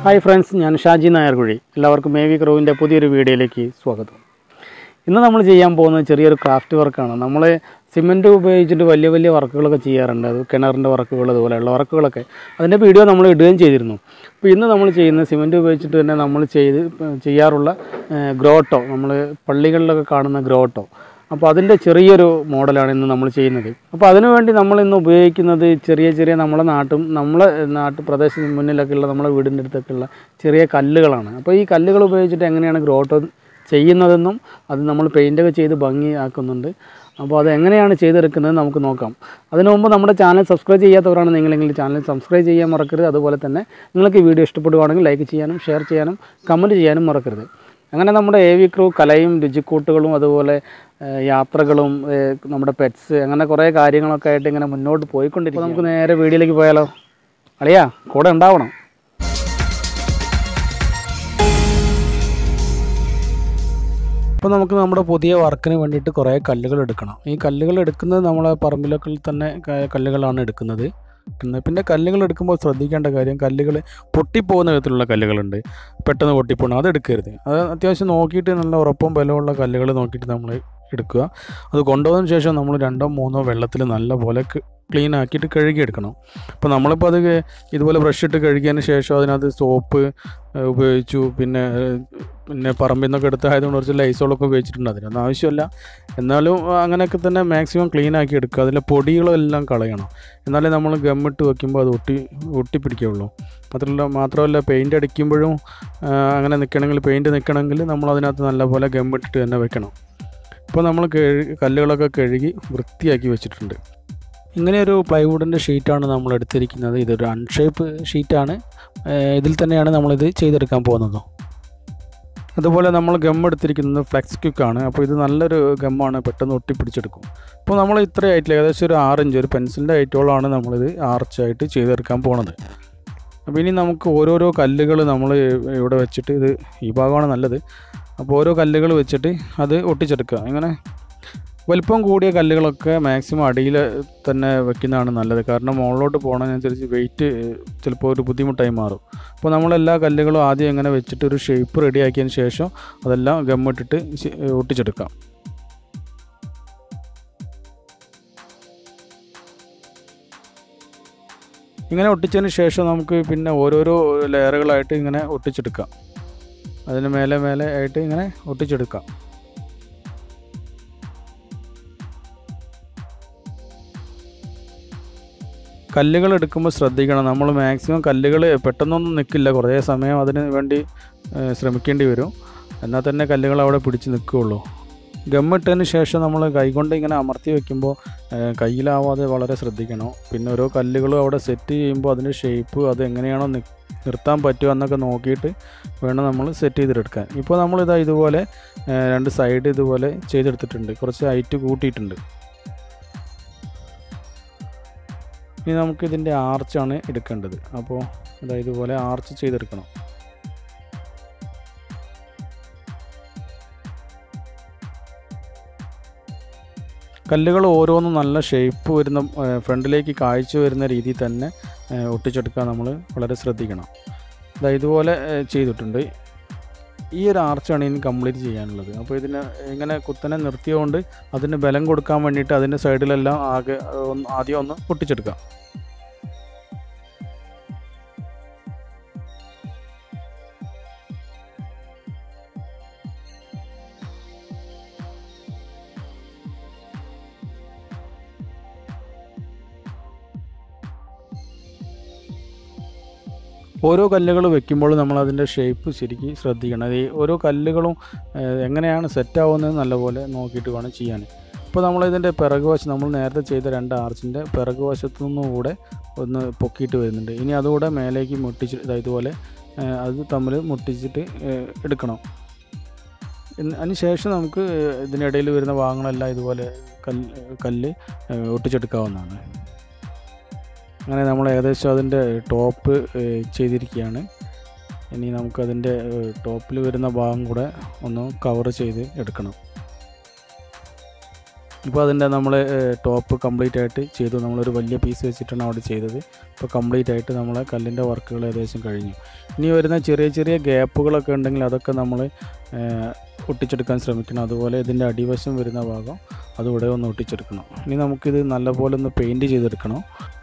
hi friends ഞാൻ ഷാജി നായർകുഴി എല്ലാവർക്കും മേവി ക്രൂവിൻ്റെ പുതിയൊരു വീഡിയോയിലേക്ക് സ്വാഗതം ഇന്ന് നമ്മൾ ചെയ്യാൻ പോകുന്നത് ചെറിയൊരു ക്രാഫ്റ്റ് വർക്കാണ് നമ്മൾ സിമെൻറ്റ് ഉപയോഗിച്ചിട്ട് വലിയ വലിയ വർക്കുകളൊക്കെ ചെയ്യാറുണ്ട് അത് കിണറിൻ്റെ വർക്കുകൾ അതുപോലെയുള്ള വർക്കുകളൊക്കെ അതിൻ്റെ വീഡിയോ നമ്മൾ ഇടുകയും ചെയ്തിരുന്നു അപ്പോൾ ഇന്ന് നമ്മൾ ചെയ്യുന്നത് സിമെൻറ്റ് ഉപയോഗിച്ചിട്ട് തന്നെ നമ്മൾ ചെയ്ത് ചെയ്യാറുള്ള ഗ്രോട്ടോ നമ്മൾ പള്ളികളിലൊക്കെ കാണുന്ന ഗ്രോട്ടോ അപ്പോൾ അതിൻ്റെ ചെറിയൊരു മോഡലാണ് ഇന്ന് നമ്മൾ ചെയ്യുന്നത് അപ്പോൾ അതിനുവേണ്ടി നമ്മൾ ഇന്ന് ഉപയോഗിക്കുന്നത് ചെറിയ ചെറിയ നമ്മളെ നാട്ടും നമ്മളെ നാട്ടു പ്രദേശത്തിന് മുന്നിലൊക്കെ ഉള്ള നമ്മളെ വീടിൻ്റെ അടുത്തൊക്കെ ഉള്ള ചെറിയ കല്ലുകളാണ് അപ്പോൾ ഈ കല്ലുകൾ ഉപയോഗിച്ചിട്ട് എങ്ങനെയാണ് ഗ്രോട്ടോ ചെയ്യുന്നതെന്നും അത് നമ്മൾ പെയിൻ്റൊക്കെ ചെയ്ത് ഭംഗിയാക്കുന്നുണ്ട് അപ്പോൾ അത് എങ്ങനെയാണ് ചെയ്തെടുക്കുന്നത് നമുക്ക് നോക്കാം അതിനു മുമ്പ് നമ്മുടെ ചാനൽ സബ്സ്ക്രൈബ് ചെയ്യാത്തവരാണ് നിങ്ങളെങ്കിൽ ചാനൽ സബ്സ്ക്രൈബ് ചെയ്യാൻ മറക്കരുത് അതുപോലെ തന്നെ നിങ്ങൾക്ക് ഈ വീഡിയോ ഇഷ്ടപ്പെടുവാണെങ്കിൽ ലൈക്ക് ചെയ്യാനും ഷെയർ ചെയ്യാനും കമൻറ്റ് ചെയ്യാനും മറക്കരുത് അങ്ങനെ നമ്മുടെ എ വി ക്രൂ കലയും രുചിക്കൂട്ടുകളും അതുപോലെ ഏഹ്, യാത്രകളും ഏഹ്, നമ്മുടെ പെറ്റ്സ് അങ്ങനെ കുറേ കാര്യങ്ങളൊക്കെ ആയിട്ട് ഇങ്ങനെ മുന്നോട്ട് പോയിക്കൊണ്ടിരിക്കും നമുക്ക് നേരെ വീഡിയോയിലേക്ക് പോയാലോ അളിയാ കൂടെ ഉണ്ടാവണം അപ്പോൾ നമുക്ക് നമ്മുടെ പുതിയ വർക്കിന് വേണ്ടിയിട്ട് കുറേ കല്ലുകൾ എടുക്കണം ഈ കല്ലുകൾ എടുക്കുന്നത് നമ്മളെ പറമ്പിലൊക്കെ തന്നെ ക- കല്ലുകളാണ് എടുക്കുന്നത് പിന്നെ പിന്നെ കല്ലുകൾ എടുക്കുമ്പോൾ ശ്രദ്ധിക്കേണ്ട കാര്യം കല്ലുകൾ പൊട്ടിപ്പോകുന്ന വിധത്തിലുള്ള കല്ലുകളുണ്ട് പെട്ടെന്ന് പൊട്ടിപ്പോകണം അത് എടുക്കരുത് അത് അത്യാവശ്യം നോക്കിയിട്ട് നല്ല ഉറപ്പും ബലമുള്ള കല്ലുകൾ നോക്കിയിട്ട് നമ്മൾ എടുക്കുക അത് കൊണ്ടുപോയതിന് ശേഷം നമ്മൾ രണ്ടോ മൂന്നോ വെള്ളത്തിൽ നല്ല പോലെ ക്ലീൻ ആക്കിയിട്ട് കഴുകിയെടുക്കണം അപ്പോൾ നമ്മളിപ്പോൾ അത് ഇതുപോലെ ബ്രഷ് ഇട്ട് കഴുകിയതിന് ശേഷം അതിനകത്ത് സോപ്പ് ഏഹ്, ഉപയോഗിച്ചു പിന്നെ ഏഹ്, പിന്നെ പറമ്പിൽ നിന്നൊക്കെ എടുത്തായതുകൊണ്ട് കുറച്ച് ലൈസോളൊക്കെ ഉപയോഗിച്ചിട്ടുണ്ട് അതിനൊന്നും ആവശ്യമില്ല എന്നാലും അങ്ങനെയൊക്കെ തന്നെ മാക്സിമം ക്ലീൻ ആക്കി എടുക്കുക അതിലെ പൊടികളെല്ലാം കളയണം എന്നാലേ നമ്മൾ ഗമ്മിട്ട് വെക്കുമ്പോൾ അത് ഒട്ടി ഒട്ടിപ്പിടിക്കുകയുള്ളൂ മാത്രമല്ല മാത്രമല്ല പെയിൻ്റ് അടിക്കുമ്പോഴും ആ, അങ്ങനെ നിൽക്കണമെങ്കിൽ പെയിൻറ്റ് നിൽക്കണമെങ്കിൽ നമ്മൾ അതിനകത്ത് നല്ലപോലെ ഗമ്മിട്ടിട്ട് തന്നെ വെക്കണം ഇപ്പോൾ നമ്മൾ കഴുകി കല്ലുകളൊക്കെ കഴുകി വൃത്തിയാക്കി വെച്ചിട്ടുണ്ട് ഇങ്ങനെ ഒരു പ്ലൈവുഡിൻ്റെ ഷീറ്റാണ് നമ്മൾ എടുത്തിരിക്കുന്നത് ഇതൊരു അൺഷേപ്പ് ഷീറ്റാണ് ഏഹ് ഇതിൽ തന്നെയാണ് നമ്മളിത് ചെയ്തെടുക്കാൻ പോകുന്നത് അതുപോലെ നമ്മൾ ഗം എടുത്തിരിക്കുന്നത് ഫ്ലെക്സ് ക്യുക്കാണ് അപ്പോൾ ഇത് നല്ലൊരു ഗമ്മാണ് പെട്ടെന്ന് ഒട്ടിപ്പിടിച്ചെടുക്കും അപ്പോൾ നമ്മൾ ഇത്ര ഹൈറ്റിൽ ഏകദേശം ഒരു ആറ് ഇഞ്ച് ഒരു പെൻസിലിൻ്റെ ഹൈറ്റോളാണ് നമ്മളിത് ആർച്ചായിട്ട് ചെയ്തെടുക്കാൻ പോണത് അപ്പോൾ ഇനി നമുക്ക് ഓരോരോ കല്ലുകൾ നമ്മൾ ഇവിടെ വെച്ചിട്ട് ഇത് ഈ ഭാഗമാണ് നല്ലത് അപ്പോൾ ഓരോ കല്ലുകൾ വെച്ചിട്ട് അത് ഒട്ടിച്ചെടുക്കുക ഇങ്ങനെ വലിപ്പം കൂടിയ കല്ലുകളൊക്കെ മാക്സിമം അടിയിൽ തന്നെ വെക്കുന്നതാണ് നല്ലത് കാരണം മുകളിലോട്ട് പോകുന്നതിനനുസരിച്ച് വെയിറ്റ് ചിലപ്പോൾ ഒരു ബുദ്ധിമുട്ടായി മാറും അപ്പോൾ നമ്മളെല്ലാ കല്ലുകളും ആദ്യം എങ്ങനെ വെച്ചിട്ട് ഒരു ഷേപ്പ് റെഡിയാക്കിയതിന് ശേഷം അതെല്ലാം ഗമ്മിട്ടിട്ട് ശ- ഒട്ടിച്ചെടുക്കാം ഇങ്ങനെ ഒട്ടിച്ചതിന് ശേഷം നമുക്ക് പിന്നെ ഓരോരോ ലെയറുകളായിട്ട് ഇങ്ങനെ ഒട്ടിച്ചെടുക്കാം അതിന് മേലെ മേലെ ആയിട്ട് ഇങ്ങനെ ഒട്ടിച്ചെടുക്കാം കല്ലുകൾ എടുക്കുമ്പോൾ ശ്രദ്ധിക്കണം നമ്മൾ മാക്സിമം കല്ലുകൾ പെട്ടെന്നൊന്നും നിൽക്കില്ല കുറേ സമയം അതിന് വേണ്ടി ഏഹ്, ശ്രമിക്കേണ്ടി വരും എന്നാൽ തന്നെ കല്ലുകൾ അവിടെ പിടിച്ച് നിൽക്കുകയുള്ളൂ ഗമ്മിട്ടതിന് ശേഷം നമ്മൾ കൈകൊണ്ട് ഇങ്ങനെ അമർത്തി വെക്കുമ്പോൾ ഏഹ്, കയ്യിലാവാതെ വളരെ ശ്രദ്ധിക്കണം പിന്നെ ഓരോ കല്ലുകളും അവിടെ സെറ്റ് ചെയ്യുമ്പോൾ അതിൻ്റെ ഷേപ്പ് അത് എങ്ങനെയാണോ നി- നിർത്താൻ പറ്റുക എന്നൊക്കെ നോക്കിയിട്ട് വേണം നമ്മൾ സെറ്റ് ചെയ്തെടുക്കാൻ ഇപ്പോൾ നമ്മളിതാ ഇതുപോലെ ഏഹ്, രണ്ട് സൈഡ് ഇതുപോലെ ചെയ്തെടുത്തിട്ടുണ്ട് കുറച്ച് ഹൈറ്റ് കൂട്ടിയിട്ടുണ്ട് ഇനി നമുക്ക് ഇതിൻ്റെ ആർച്ചാണ് എടുക്കേണ്ടത് അപ്പോൾ ഇതാ ഇതുപോലെ ആർച്ച് ചെയ്തെടുക്കണം കല്ലുകൾ ഓരോന്നും നല്ല ഷേപ്പ് വരുന്ന ഏഹ്, ഫ്രണ്ടിലേക്ക് കാഴ്ച വരുന്ന രീതിയിൽ തന്നെ ഏഹ്, ഒട്ടിച്ചെടുക്കാൻ നമ്മൾ വളരെ ശ്രദ്ധിക്കണം ഇതാ ഇതുപോലെ ഏഹ്, ചെയ്തിട്ടുണ്ട് ഈ ഒരു ആർച്ചാണ് ഇനി കംപ്ലീറ്റ് ചെയ്യാനുള്ളത് അപ്പോൾ ഇതിന് ഇങ്ങനെ കുത്തനെ നിർത്തിയതുകൊണ്ട് അതിന് ബലം കൊടുക്കാൻ വേണ്ടിയിട്ട് അതിൻ്റെ സൈഡിലെല്ലാം ആകെ ഏഹ്, ഒന്ന് ആദ്യം ഒന്ന് ഒട്ടിച്ചെടുക്കാം ഓരോ കല്ലുകൾ വെക്കുമ്പോൾ നമ്മൾ അതിൻ്റെ ഷേപ്പ് ശരിക്കും ശ്രദ്ധിക്കണം ഈ ഓരോ കല്ലുകളും ഏഹ്, എങ്ങനെയാണ് സെറ്റ് ആവുന്നത് നല്ലപോലെ നോക്കിയിട്ട് വേണം ചെയ്യാൻ ഇപ്പോൾ നമ്മൾ ഇതിൻ്റെ പിറകുവശം നമ്മൾ നേരത്തെ ചെയ്ത രണ്ട് ആർച്ചിൻ്റെ പിറകുവശത്തു നിന്നും കൂടെ ഒന്ന് പൊക്കിയിട്ട് വരുന്നുണ്ട് ഇനി അതുകൂടെ മേലേക്ക് മുട്ടിച്ച് ഇതാ ഇതുപോലെ ഏഹ്, അത് തമ്മിൽ മുട്ടിച്ചിട്ട് ഏഹ്, എടുക്കണം ഇന്ന് അതിന് ശേഷം നമുക്ക് ഏഹ്, ഇതിനിടയിൽ വരുന്ന ഭാഗങ്ങളെല്ലാം ഇതുപോലെ കല്ല് കല്ല് ഏഹ്, ഒട്ടിച്ചെടുക്കാവുന്നതാണ് അങ്ങനെ നമ്മൾ ഏകദേശം അതിൻ്റെ ടോപ്പ് ഏഹ്, ചെയ്തിരിക്കുകയാണ് ഇനി നമുക്കതിൻ്റെ ടോപ്പിൽ വരുന്ന ഭാഗം കൂടെ ഒന്ന് കവർ ചെയ്ത് എടുക്കണം ഇപ്പോൾ അതിൻ്റെ നമ്മൾ ടോപ്പ് കംപ്ലീറ്റ് ആയിട്ട് ചെയ്തു നമ്മളൊരു വലിയ പീസ് വെച്ചിട്ടാണ് അവിടെ ചെയ്തത് ഇപ്പോൾ കംപ്ലീറ്റ് ആയിട്ട് നമ്മളെ കല്ലിൻ്റെ വർക്കുകൾ ഏകദേശം കഴിഞ്ഞു ഇനി വരുന്ന ചെറിയ ചെറിയ ഗ്യാപ്പുകളൊക്കെ ഉണ്ടെങ്കിൽ അതൊക്കെ നമ്മൾ ഒട്ടിച്ചെടുക്കാൻ ശ്രമിക്കണം അതുപോലെ ഇതിൻ്റെ അടിവശം വരുന്ന ഭാഗം അതുകൂടെ ഒന്ന് ഒട്ടിച്ചെടുക്കണം ഇനി നമുക്കിത് നല്ലപോലെ ഒന്ന് പെയിൻറ്റ് ചെയ്തെടുക്കണം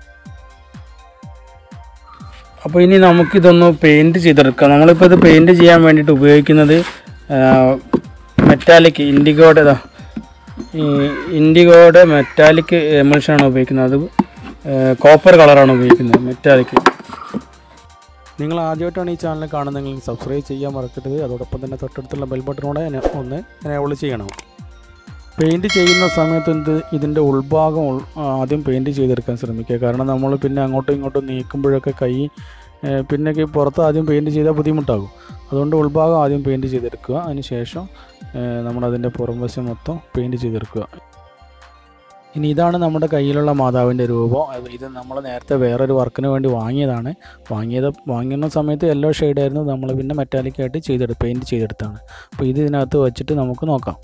അപ്പോൾ ഇനി നമുക്കിതൊന്ന് പെയിൻറ്റ് ചെയ്തെടുക്കാം നമ്മളിപ്പോൾ ഇത് പെയിൻറ്റ് ചെയ്യാൻ വേണ്ടിയിട്ട് ഉപയോഗിക്കുന്നത് മെറ്റാലിക് ഇൻഡിഗോയുടെ ഇതാ ഈ ഇൻഡിഗോയുടെ മെറ്റാലിക് എമൽഷനാണ് ഉപയോഗിക്കുന്നത് അത് കോപ്പർ കളറാണ് ഉപയോഗിക്കുന്നത് മെറ്റാലിക് നിങ്ങൾ ആദ്യമായിട്ടാണ് ഈ ചാനൽ കാണുന്നതെങ്കിൽ സബ്സ്ക്രൈബ് ചെയ്യാൻ മറക്കരുത് അതോടൊപ്പം തന്നെ തൊട്ടടുത്തുള്ള ബെൽ ബട്ടണോടെ എന്നെ ഒന്ന് എനേബിൾ ചെയ്യണം പെയിൻറ്റ് ചെയ്യുന്ന സമയത്ത് എന്ത് ഇതിൻ്റെ ഉൾഭാഗം ഉൾ- ആദ്യം പെയിൻറ്റ് ചെയ്തെടുക്കാൻ ശ്രമിക്കുക കാരണം നമ്മൾ പിന്നെ അങ്ങോട്ടും ഇങ്ങോട്ടും നീക്കുമ്പോഴൊക്കെ കൈ ഏഹ്, പിന്നെ പുറത്ത് ആദ്യം പെയിൻറ്റ് ചെയ്താൽ ബുദ്ധിമുട്ടാകും അതുകൊണ്ട് ഉൾഭാഗം ആദ്യം പെയിൻറ്റ് ചെയ്തെടുക്കുക അതിന് ശേഷം ഏഹ്, നമ്മളതിൻ്റെ പുറംവശം മൊത്തം പെയിൻറ്റ് ചെയ്തെടുക്കുക ഇനി ഇതാണ് നമ്മുടെ കയ്യിലുള്ള മാതാവിൻ്റെ രൂപം അത് ഇത് നമ്മൾ നേരത്തെ വേറൊരു വർക്കിന് വേണ്ടി വാങ്ങിയതാണ് വാങ്ങിയത് വാങ്ങുന്ന സമയത്ത് യെല്ലോ ഷെയ്ഡായിരുന്നു നമ്മൾ പിന്നെ മെറ്റാലിക്കായിട്ട് ചെയ്തെടു പെയിൻറ്റ് ചെയ്തെടുത്താണ് അപ്പോൾ ഇത് ഇതിനകത്ത് വെച്ചിട്ട് നമുക്ക് നോക്കാം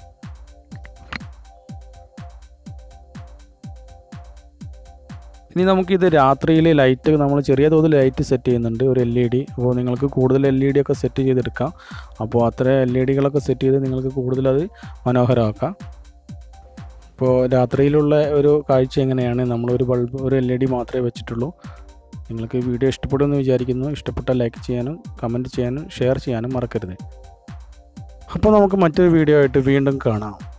ഇനി നമുക്കിത് രാത്രിയിൽ ലൈറ്റ് നമ്മൾ ചെറിയ തോതിൽ ലൈറ്റ് സെറ്റ് ചെയ്യുന്നുണ്ട് ഒരു എൽ ഇ ഡി അപ്പോൾ നിങ്ങൾക്ക് കൂടുതൽ എൽ ഇ ഡി ഒക്കെ സെറ്റ് ചെയ്തെടുക്കാം അപ്പോൾ അത്ര എൽ ഇ ഡികളൊക്കെ സെറ്റ് ചെയ്ത് നിങ്ങൾക്ക് കൂടുതൽ അത് മനോഹരമാക്കാം ഇപ്പോൾ രാത്രിയിലുള്ള ഒരു കാഴ്ച എങ്ങനെയാണ് നമ്മളൊരു ബൾബ് ഒരു എൽ ഇ ഡി മാത്രമേ വെച്ചിട്ടുള്ളൂ നിങ്ങൾക്ക് വീഡിയോ ഇഷ്ടപ്പെടുമെന്ന് വിചാരിക്കുന്നു ഇഷ്ടപ്പെട്ടാൽ ലൈക്ക് ചെയ്യാനും കമൻറ്റ് ചെയ്യാനും ഷെയർ ചെയ്യാനും മറക്കരുത് അപ്പോൾ നമുക്ക് മറ്റൊരു വീഡിയോ ആയിട്ട് വീണ്ടും കാണാം